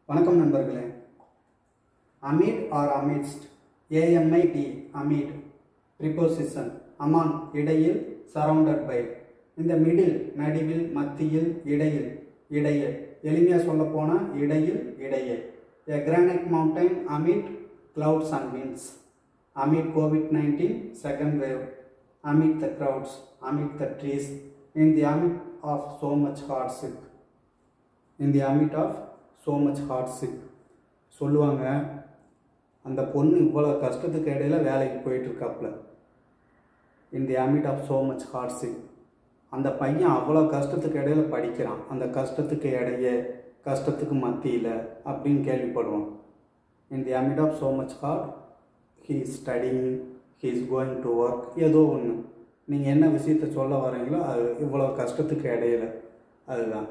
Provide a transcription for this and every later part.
வணக்கம் நண்பர்களே amid or amidst A M I D amid preposition among இடையில் சரவுண்டட் பை இந்த மிடில் நடுவில் மத்தியில் இடையில் இடையே எளிமையாக சொல்ல போனால் இடையில் இடையே a granite mountain amid clouds and winds amid covid-19 second wave amid the crowds amid the trees in the amid of so much hardship in the amid of so much hardship சொல்லுவாங்க அந்த பொண்ணு இவ்வளோ கஷ்டத்துக்கு இடையில வேலைக்கு போயிட்டு இருக்காப்புல in the amid of so much hardship அந்த பையன் அவ்வளோ கஷ்டத்துக்கு இடையில படிக்கிறான் அந்த கஷ்டத்துக்கு இடையே கஷ்டத்துக்கு மத்தியில் அப்படின்னு கேள்விப்படுவோம் in the amid of so much hard he is studying he is going to work ஏதோ ஒன்று நீங்கள் என்ன விஷயத்த சொல்ல வரீங்களோ அது இவ்வளோ கஷ்டத்துக்கு இடையில அதுதான்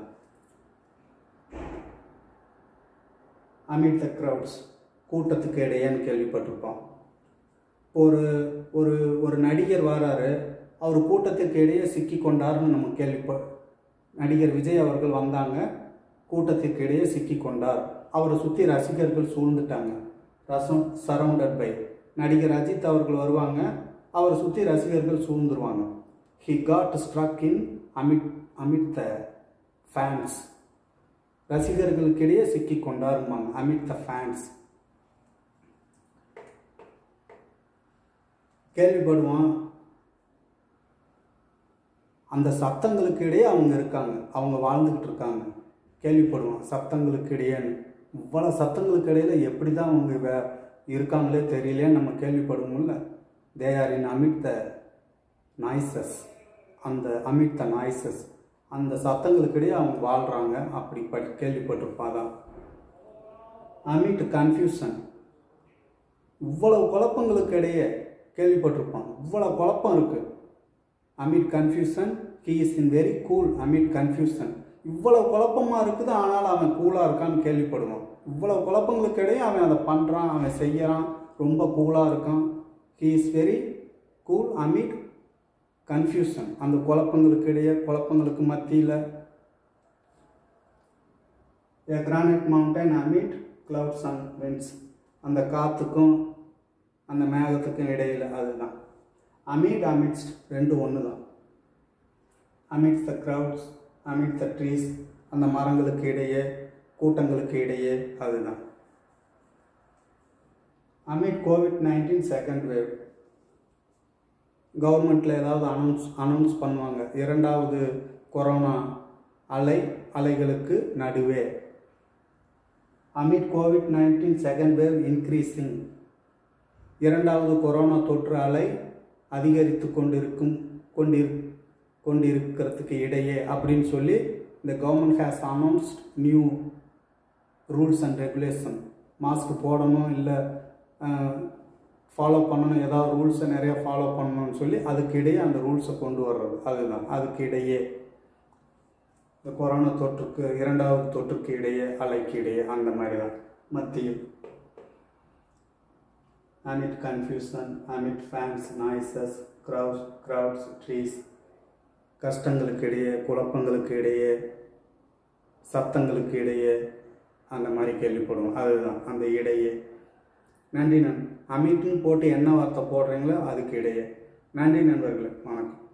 அமிட் த க்ரௌட்ஸ் கூட்டத்துக்கு இடையேன்னு கேள்விப்பட்டிருப்போம் ஒரு ஒரு ஒரு நடிகர் வராரு அவர் கூட்டத்திற்கு இடையே சிக்கி கொண்டார்னு நம்ம கேள்விப்ப நடிகர் விஜய் அவர்கள் வந்தாங்க கூட்டத்திற்கு இடையே சிக்கி கொண்டார் அவரை சுற்றி ரசிகர்கள் சூழ்ந்துட்டாங்க ரசம் சரவுண்டட் பை நடிகர் அஜித் அவர்கள் வருவாங்க அவரை சுற்றி ரசிகர்கள் சூழ்ந்துருவாங்க he got struck in amid amid the fans ரசிகர்களுக்கிடையே சிக்கி கொண்டாருமாங்க அமிட் த ஃபேன்ஸ் கேள்விப்படுவோம் அந்த சத்தங்களுக்கு இடையே அவங்க இருக்காங்க அவங்க வாழ்ந்துக்கிட்டு இருக்காங்க கேள்விப்படுவோம் சத்தங்களுக்கு இடையேன்னு இவ்வளோ சத்தங்களுக்கு இடையில எப்படி தான் அவங்க வே இருக்காங்களே தெரியலையேன்னு நம்ம கேள்விப்படுவோம்ல they are in amid the noises அந்த அமிட் த நாய்ஸஸ் அந்த சத்தங்களுக்கு இடையே அவங்க வாழ்கிறாங்க அப்படி படி கேள்விப்பட்டிருப்பாதான் அமிட் கன்ஃபியூஷன் இவ்வளவு குழப்பங்களுக்கு இடையே கேள்விப்பட்டிருப்பான் இவ்வளோ குழப்பம் இருக்குது amid confusion he is in very cool amid confusion இவ்வளோ குழப்பமாக இருக்குது ஆனால் அவன் கூலாக இருக்கான்னு கேள்விப்படுவான் இவ்வளோ குழப்பங்களுக்கு இடையே அவன் அதை பண்ணுறான் அவன் செய்யறான் ரொம்ப கூலாக இருக்கான் he is very cool amid confusion அந்த குழப்பங்களுக்கு இடையே குழப்பங்களுக்கு மத்தியில் a granite mountain amid clouds and winds அந்த காற்றுக்கும் அந்த மேகத்துக்கும் இடையில் அதுதான் அமிட் அமிட்ஸ்ட் ரெண்டு ஒன்று தான் amidst the crowds amid the trees அந்த மரங்களுக்கு இடையே கூட்டங்களுக்கு இடையே அதுதான் amid COVID nineteen second wave கவர்மெண்ட்டில் ஏதாவது அனௌன்ஸ் அனௌன்ஸ் பண்ணுவாங்க இரண்டாவது கொரோனா அலை அலைகளுக்கு நடுவே amid COVID nineteen second wave increasing இரண்டாவது கொரோனா தொற்று அலை அதிகரித்து கொண்டிருக்கும் கொண்டிரு கொண்டிருக்கிறதுக்கு இடையே அப்படின்னு சொல்லி இந்த government has announced new rules and regulation mask போடணும் இல்லை ஃபாலோ பண்ணணும் ஏதாவது ரூல்ஸை நிறைய ஃபாலோ பண்ணணும்னு சொல்லி அதுக்கு இடையே அந்த ரூல்ஸை கொண்டு வர்றது அதுதான் அதுக்கு இடையே இந்த கொரோனா தொற்றுக்கு இரண்டாவது தொற்றுக்கு இடையே அலைக்கு இடையே அந்த மாதிரி தான் மத்தியில் amid confusion, amid fans, noises, crowds, crowds, trees கஷ்டங்களுக்கு இடையே குழப்பங்களுக்கு இடையே சத்தங்களுக்கு இடையே அந்த மாதிரி கேள்விப்படுவோம் அதுதான் அந்த இடையே நன்றி நன் அமிட்டுன்னு போட்டு என்ன வார்த்தை போடுறீங்களோ அதுக்கு இடையே நன்றி நண்பர்களே வணக்கம்